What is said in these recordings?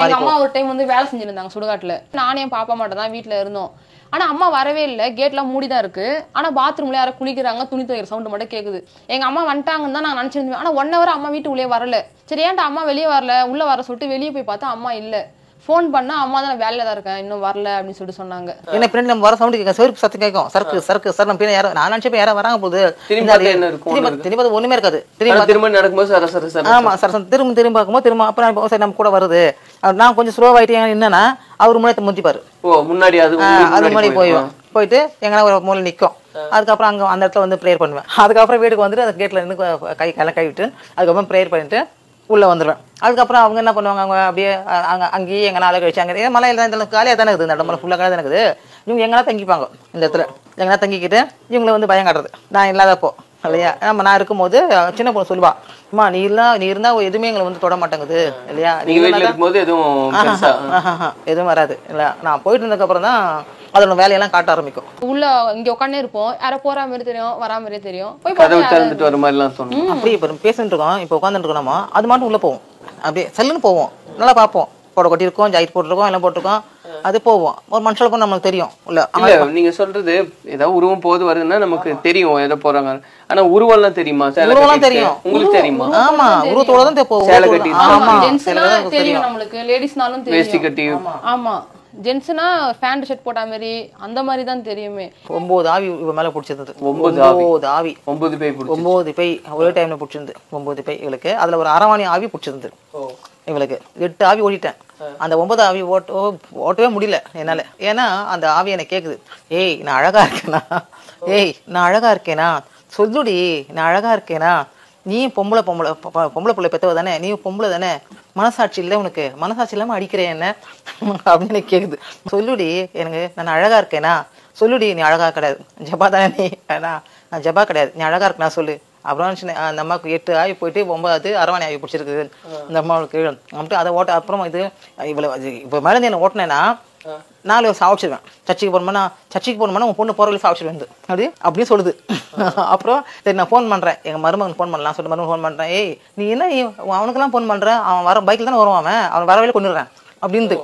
எங்க அம்மா ஒரு டைம் வந்து வேலை செஞ்சிருந்தாங்க சுடுகாட்டுல நானே என் பாப்பா மட்டும் தான் வீட்ல இருந்தோம் ஆனா அம்மா வரவே இல்லை கேட்லாம் மூடி தான் இருக்கு ஆனா பாத்ரூம்ல யாரோ குளிக்கிறாங்க துணி துவைக்கிற சவுண்ட் மட்டும் கேக்குது எங்க அம்மா வந்துட்டாங்கன்னு தான் நான் நினைச்சிருந்தேன் ஆனா ஒன் ஹவர் அம்மா வீட்டுக்குள்ளே வரல சரி ஏன்டா அம்மா வெளியே வரல உள்ள வர சொல்லிட்டு வெளியே போய் பார்த்தா அம்மா இல்ல ஃபோன் பண்ணா அம்மா தான் நான் வேலையில தான் இருக்கேன் இன்னும் வரல அப்படின்னு சொல்லிட்டு சொன்னாங்க என்ன பின்னாடி நம்ம வர சவுண்ட் கேட்கும் செருப்பு சத்தம் கேட்கும் சரக்கு சரக்கு சார் நம்ம பின்னாடி யாரோ நான் நினச்சப்ப யாரோ வராங்க போகுது திரும்பி இந்த பார்த்தா என்ன இருக்கும்? திரும்பி திரும்பி பார்த்தா ஒண்ணுமே இருக்காது திரும்பி ஆனா பார்த்தா திரும்ப நடக்கும்போது சர சர சர ஆமா சார் சார் திரும்ப திரும்ப பார்க்கும்போது திரும்ப அப்புறம் இப்போ சரி நம்ம கூட வருது அவர் நான் கொஞ்சம் ஸ்லோவாயிட்டேன் என்னன்னா அவர் முன்னாடி முந்திப்பாரு ஓ முன்னாடி அது ஆ, உங்களுக்கு அது முன்னாடி போயிடும். போயிடும் போயிட்டு எங்கன்னா ஒரு மூலை நிற்கும் அதுக்கப்புறம் அங்கே அந்த இடத்துல வந்து ப்ரேயர் பண்ணுவேன் அதுக்கப்புறம் வீட்டுக்கு வந்துட்டு அந்த கேட்டில் இருந்து க- கை கை கை விட்டு அதுக்கப்புறம் ப்ரேயர் பண்ணிட்டு உள்ளே வந்துடுவேன் அதுக்கப்புறம் அவங்க என்ன பண்ணுவாங்க அவங்க அப்படியே அ- அங்க அங்கேயே எங்க நாளை கழிச்சு அங்கே ஏன் மலையில் தான் இதெல்லாம் காலியாக தானே இருக்குது இந்த இடம் ஃபுல்லாக காலியாக தானே இருக்குது இவங்க எங்கன்னா தங்கிப்பாங்க இந்த இடத்துல எங்கன்னா தங்கிக்கிட்டு இவங்களை வந்து பயம் காட்டுறது நான் இல்லாதப்போ இல்லையா நம்ம நான் இருக்கும்போது சின்ன பொண்ணு சொல்லுவா அம்மா நீ இல்லா நீ இருந்தா எதுவுமே எங்களை வந்து தொட மாட்டேங்குது இல்லையா நீ நீங்க வீட்டுல இல்லைன்னா இருக்கும்போது எதுவும் பெருசா ஆஹாஹா, எதுவும் வராது இல்ல நான் போயிட்டு இருந்ததுக்கு அப்புறம் தான் அதோட வேலையெல்லாம் காட்ட ஆரம்பிக்கும் உள்ள இங்க உட்காந்தே இருப்போம் யாரோ போற மாதிரி தெரியும் வரா மாதிரியே தெரியும் போய் கதவு பார்த்தா திறந்துட்டு வர மாதிரி எல்லாம் தோணும் அப்படியே இப்போ பேசிட்டு இருக்கோம் இப்போ உட்காந்துட்டு இருக்கோம் நம்ம அது மட்டும் உள்ள போவோம் அப்படியே சல்லுன்னு போவோம் நல்லா பார்ப்போம் போட கொட்டியிருக்கோம் ஜாக்கெட் போட்டிருக்கோம் எல்லாம் போட்டிருக்கோம் அது போவோம் ஒரு மனுஷனுக்கும் நம்மளுக்கு தெரியும் உள்ள இல்ல நீங்க சொல்றது ஏதாவது உருவம் போது வருதுன்னா நமக்கு தெரியும் எதை போறாங்க ஆனா உருவம்லாம் தெரியுமா சேலை உருவம்லாம் கட்டிட்டு? தெரியும். உங்களுக்கு தெரியுமா ஆமா உருவத்தோட தான் தெ- போவோம் சேலை உருவத்தோட- கட்டிட்டு. ஆமா ஜென்ஸ்னா சில பேருக்கு தெரியும் நம்மளுக்கு லேடிஸ்னாலும் வேஷ்டி தெரியும் கட்டி ஆமா ஜென்ஸ்னா பேண்ட் ஷர்ட் போட்ட மாதிரி அந்த மாதிரி தான் தெரியுமே ஒன்பது ஆவி இவ மேல பிடிச்சிருந்தது ஒன்பது ஆவி. ஒன்பது ஆவி ஒன்பது பேய் பிடிச்சி ஒன்பது பை ஒரே டைம்ல பிடிச்சிருந்து ஒன்பது பை இவளுக்கு அதுல ஒரு அரவாணி ஆவி பிடிச்சிருந்து இவளுக்கு எட்டு ஆவி ஓடிட்டேன் அந்த ஒன்பது ஆவி ஓட்ட ஓட்டவே முடியல என்னால ஏன்னா அந்த ஆவி எனக்கு கேக்குது ஏய் நான் அழகா இருக்கேனா ஏய் நான் அழகா இருக்கேனா சொல்லுடி நான் அழகா இருக்கேனா நீ பொம்பளை பொம்பளை பொ- பொ- பொம்பளை பிள்ளை பெத்தவ தானே நீ பொம்பளை தானே மனசாட்சி இல்லை உனக்கு மனசாட்சி இல்லாம அடிக்கிறேன் என்ன அப்படின்னு எனக்கு கேக்குது சொல்லுடி எனக்கு நான் அழகா இருக்கேனா சொல்லுடி நீ அழகா கிடையாது ஜபா தானே நீ ஏன்னா நான் ஜபா கிடையாது நீ அழகா இருக்கனா சொல்லு அப்புறம் சின்ன- அந்த அம்மாவுக்கு எட்டு ஆகி போயிட்டு ஒன்பதாவது அரவாணி ஆகி பிடிச்சிருக்கு அந்த அம்மாவுக்கு அப்படின்ட்டு அதை ஓட்ட அப்புறம் இது இவ்வளோ இப்போ மேலே என்ன ஓட்டினேன்னா நாலு வருஷம் சாவச்சிருவேன் சர்ச்சுக்கு போகணுமா சர்ச்சுக்கு போகணுமா உன் பொண்ணு போகிற சாவச்சிருவேன் அப்படி அப்படியே சொல்லுது அப்புறம் சரி நான் ஃபோன் பண்ணுறேன் எங்கள் மருமகன் ஃபோன் பண்ணலாம் சொல்லிட்டு மருமகன் ஃபோன் பண்ணுறேன் ஏய் நீ என்ன நீ அவனுக்கெல்லாம் ஃபோன் பண்ணுற அவன் வர பைக்கில் தானே வருவான் அவன் அவன் வரவே கொண்டுடுறேன் அப்படின்ட்டு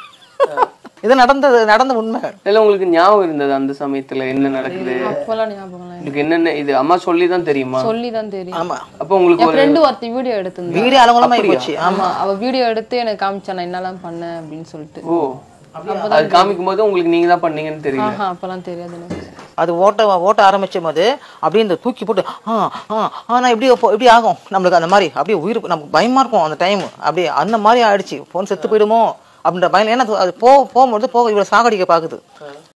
இது நடந்தது நடந்த உண்மை இல்ல உங்களுக்கு ஞாபகம் இருந்தது அந்த சமயத்துல என்ன நடக்குது அப்பெல்லாம் ஞாபகம் இல்லை. உங்களுக்கு என்னென்ன இது அம்மா சொல்லி தான் தெரியுமா சொல்லி தான் தெரியும் ஆமா அப்போ உங்களுக்கு என் ஒரு ஃப்ரெண்டு ஒருத்தி வீடியோ எடுத்திருந்தா வீடியோ அலங்கலமாக போச்சு ஆமா அவ வீடியோ எடுத்து எனக்கு காமிச்சா நான் என்னெல்லாம் பண்ணேன் அப்படின்னு சொல்லிட்டு ஓ அது காமிக்கும் போது உங்களுக்கு நீங்க தான் பண்ணீங்கன்னு தெரியல ஆஹா அப்பெல்லாம் தெரியாது எனக்கு அது ஓட்ட ஓட்ட ஆரம்பிச்சும் போது அப்படியே இந்த தூக்கி போட்டு ஆ ஆ ஆ நான் எப்படி இப்போ எப்படி ஆகும் நம்மளுக்கு அந்த மாதிரி அப்படியே உயிர் நமக்கு பயமா இருக்கும் அந்த டைம் அப்படியே அந்த மாதிரி ஆயிடுச்சு ஃபோன் செத்து போயிடுமோ அப்படின்ற பயம் ஏன்னா அது- அது போ போகும்போது போக இவ்வளோ சாகடிக்க பார்க்குது